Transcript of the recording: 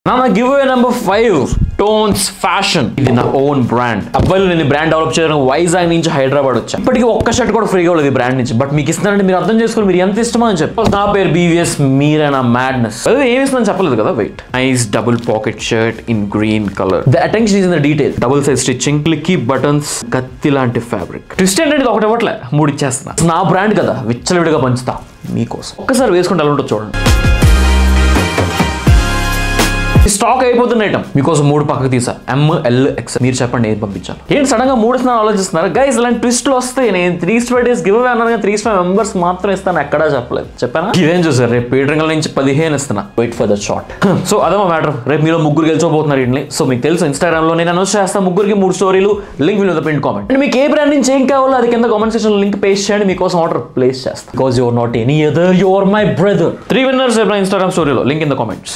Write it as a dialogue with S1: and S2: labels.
S1: నా give away number five tones fashion ఇది నా ఓన్ బ్రాండ్ అబ్బాయిలు నేను బ్రాండ్ డెవలప్ చేయడం వైజాగ్ నుంచి హైదరాబాద్ వచ్చా ఇప్పటికీ ఒక్క షర్ట్ కూడా ఫ్రీగా లేదు ఈ బ్రాండ్ నుంచి బట్ మీకు ఇస్తున్నానంటే మీరు అర్థం చేసుకుని మీరు ఎంత ఇష్టమో అని చెప్పి నా పేరు బీవీఎస్ మీరే నా మ్యాడ్నెస్ అదే ఏమి ఇస్తుందని చెప్పలేదు కదా wait nice double pocket shirt in green colour the attention is in the detail double size stitching clicky buttons కత్తి లాంటి ఫ్యాబ్రిక్ ట్విస్ట్ ఏంటంటే ఇది ఒకటి ఇవ్వట్లే మూడు ఇచ్చేస్తున్నా నా బ్రాండ్ కదా విచ్చలవిడిగా పంచుతా మీకోసం ఒక్కసారి వేసుకుంటే ఎలా ఉంటుందో చూడండి స్టాక్ అయిపోతున్న ఐటమ్ మీకోసం మూడు పక్కకు తీసా ఎం ఎల్ ఎక్స్ మీరు చెప్పండి ఏది పంపించాలి ఏంటి సడన్ గా మూడు ఇస్తున్నాను ఆలోచిస్తున్నారు గైస్ ఇలాంటి ట్విస్ట్లు వస్తాయి నేను three five days give away అన్నాను త్రీ ఫైవ్ మెంబర్స్ మాత్రం ఇస్తాను ఎక్కడా చెప్పలేదు చెప్పానా ఇదేం చూసారు రేపు పీటరింగల్ నుంచి పదిహేను ఇస్తున్నా wait for the short so అదే మ్యాటర్ రేపు మీలో ముగ్గురు గెలిచిపోతున్నారు ఇంట్లో సో మీకు తెలుసు ఇన్స్టాగ్రామ్ లో నేను అనౌన్స్ చేస్తా ముగ్గురికి మూడు స్టోరీలు link will pin comment and మీకు ఏ బ్రాండ్ నుంచి ఏం కావాలో అది కింద కామెంట్ సెక్షన్ లింక్ పేస్ట్ చేయండి మీకోసం ఆర్డర్ ప్లేస్ చేస్తాను because your not any other your my brother three winners రేపు ఇన్స్టాగ్రామ్ స్టోరీలో లింక్ ఇన్ ద కామెంట్స్